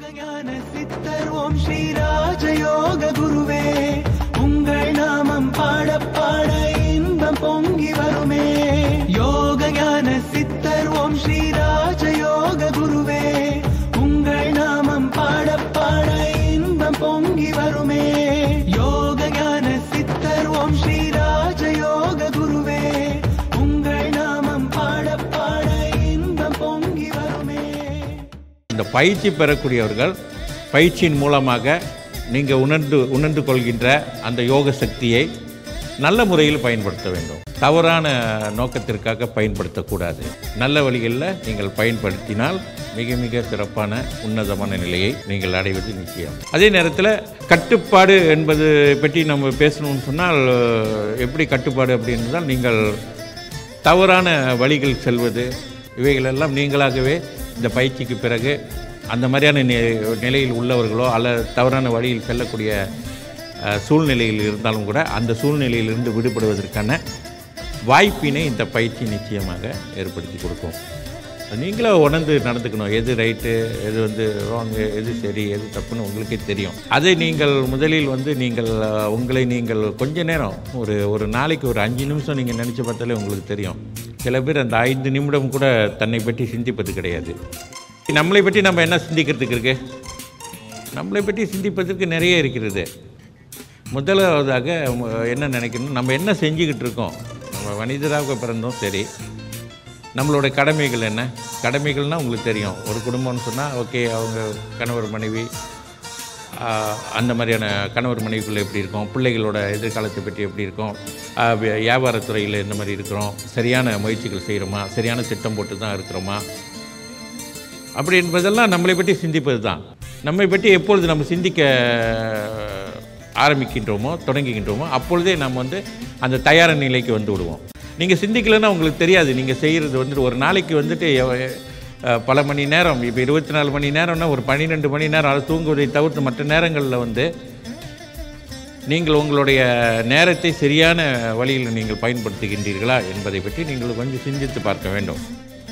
யோகஞான சித்தர் ஓம் ஸ்ரீராஜயோக குருவே உங்கள் நாமம் பாட பாட இன்பம் பொங்கி வருமே யோகஞான சித்தர் ஓம் ஸ்ரீராஜயோக குருவே உங்கள் நாமம் பாட பாட இன்பம் பொங்கி வருமே யோகஞான சித்தர் ஓம் ஸ்ரீராஜயோக குருவே உங்கள் நாமம் பாட பாட இன்பம் பொங்கி வருமே இந்த பயிற்சி பெறக்கூடியவர்கள் பயிற்சியின் மூலமாக நீங்கள் உணர்ந்து உணர்ந்து கொள்கின்ற அந்த யோக சக்தியை நல்ல முறையில் பயன்படுத்த வேண்டும் தவறான நோக்கத்திற்காக பயன்படுத்தக்கூடாது நல்ல வழிகளில் நீங்கள் பயன்படுத்தினால் மிக மிக சிறப்பான உன்னதமான நிலையை நீங்கள் அடைவது நிச்சயம் அதே நேரத்தில் கட்டுப்பாடு என்பது பற்றி நம்ம பேசணும்னு சொன்னால் எப்படி கட்டுப்பாடு அப்படின்றதால் நீங்கள் தவறான வழிகள் செல்வது இவைகளெல்லாம் நீங்களாகவே இந்த பயிற்சிக்கு பிறகு அந்த மாதிரியான நி- நிலையில் உள்ளவர்களோ அல்ல தவறான வழியில் செல்லக்கூடிய அஹ், சூழ்நிலையில் இருந்தாலும் கூட அந்த சூழ்நிலையிலிருந்து விடுபடுவதற்கான வாய்ப்பினை இந்த பயிற்சி நிச்சயமாக ஏற்படுத்தி கொடுக்கும் நீங்களே உணர்ந்து நடந்துக்கணும் எது ரைட்டு எது வந்து ராங்கு எது சரி எது தப்புன்னு உங்களுக்கே தெரியும் அதை நீங்கள் முதலில் வந்து நீங்கள் அஹ், உங்களை நீங்கள் கொஞ்ச நேரம் ஒரு ஒரு நாளைக்கு ஒரு அஞ்சு நிமிஷம் நீங்கள் நினச்சி பார்த்தாலே உங்களுக்கு தெரியும் சில பேர் அந்த ஐந்து நிமிடம் கூட தன்னை பற்றி சிந்திப்பது கிடையாது நம்மளை பற்றி நம்ம என்ன சிந்திக்கிறதுக்கு இருக்கு நம்மளை பற்றி சிந்திப்பதற்கு நிறைய இருக்கிறது முதலாவதாக ம- என்ன நினைக்கணும் நம்ம என்ன செஞ்சுக்கிட்டு இருக்கோம் நம்ம மனிதராக பிறந்தோம் சரி நம்மளோட கடமைகள் என்ன கடமைகள்னால் உங்களுக்கு தெரியும் ஒரு குடும்பம்னு சொன்னால் ஓகே அவங்க கணவர் மனைவி ஆஹ், அந்த மாதிரியான கணவர் மனைவிக்குள்ளே எப்படி இருக்கும் பிள்ளைகளோட எதிர்காலத்தை பற்றி எப்படி இருக்கும் ஆஹ், வி- வியாபாரத்துறையில் எந்த மாதிரி இருக்கிறோம் சரியான முயற்சிகள் செய்கிறோமா சரியான திட்டம் போட்டு தான் இருக்கிறோமா அப்படி என்பதெல்லாம் நம்மளை பற்றி சிந்திப்பது தான் நம்மை பற்றி எப்பொழுது நம்ம சிந்திக்க ஆரம்பிக்கின்றோமோ தொடங்குகின்றோமோ அப்பொழுதே நம்ம வந்து அந்த தயார நிலைக்கு வந்து விடுவோம் நீங்கள் சிந்திக்கலைன்னா உங்களுக்கு தெரியாது நீங்கள் செய்கிறது வந்துட்டு ஒரு நாளைக்கு வந்துட்டு எவ- அஹ், பல மணி நேரம் இப்போ இருபத்தி நாலு மணி நேரம்னா ஒரு பன்னிரெண்டு மணி நேரம் அது தூங்குவதை தவிர்த்து மற்ற நேரங்களில் வந்து நீங்கள் உங்களுடைய நேரத்தை சரியான வழியில் நீங்கள் பயன்படுத்துகின்றீர்களா என்பதை பற்றி நீங்கள் கொஞ்சம் சிந்தித்து பார்க்க வேண்டும்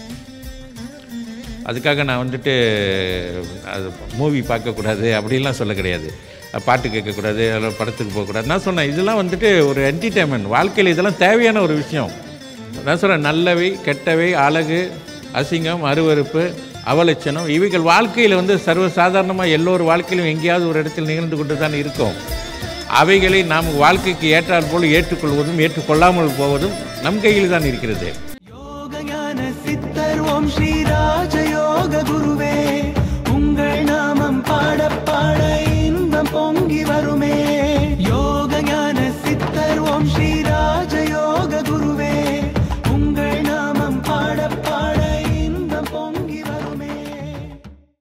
அதுக்காக நான் வந்துட்டு அது மூவி பார்க்கக்கூடாது அப்படிலாம் சொல்ல கிடையாது பாட்டு கேட்கக்கூடாது அதில் படத்துக்கு போகக்கூடாது நான் சொன்னேன் இதெல்லாம் வந்துட்டு ஒரு என்டர்டெயின்மெண்ட் வாழ்க்கையில் இதெல்லாம் தேவையான ஒரு விஷயம் நான் சொல்கிறேன் நல்லவை கெட்டவை அழகு அசிங்கம் அருவருப்பு அவலட்சணம் இவைகள் வாழ்க்கையில் வந்து சர்வசாதாரணமாக எல்லோர் வாழ்க்கையிலும் எங்கேயாவது ஒரு இடத்தில் நிகழ்ந்து கொண்டு தான் இருக்கும் அவைகளை நாம் வாழ்க்கைக்கு ஏற்றாற் போல் ஏற்றுக்கொள்வதும் ஏற்றுக்கொள்ளாமல் போவதும் நம் கையில் தான் இருக்கிறது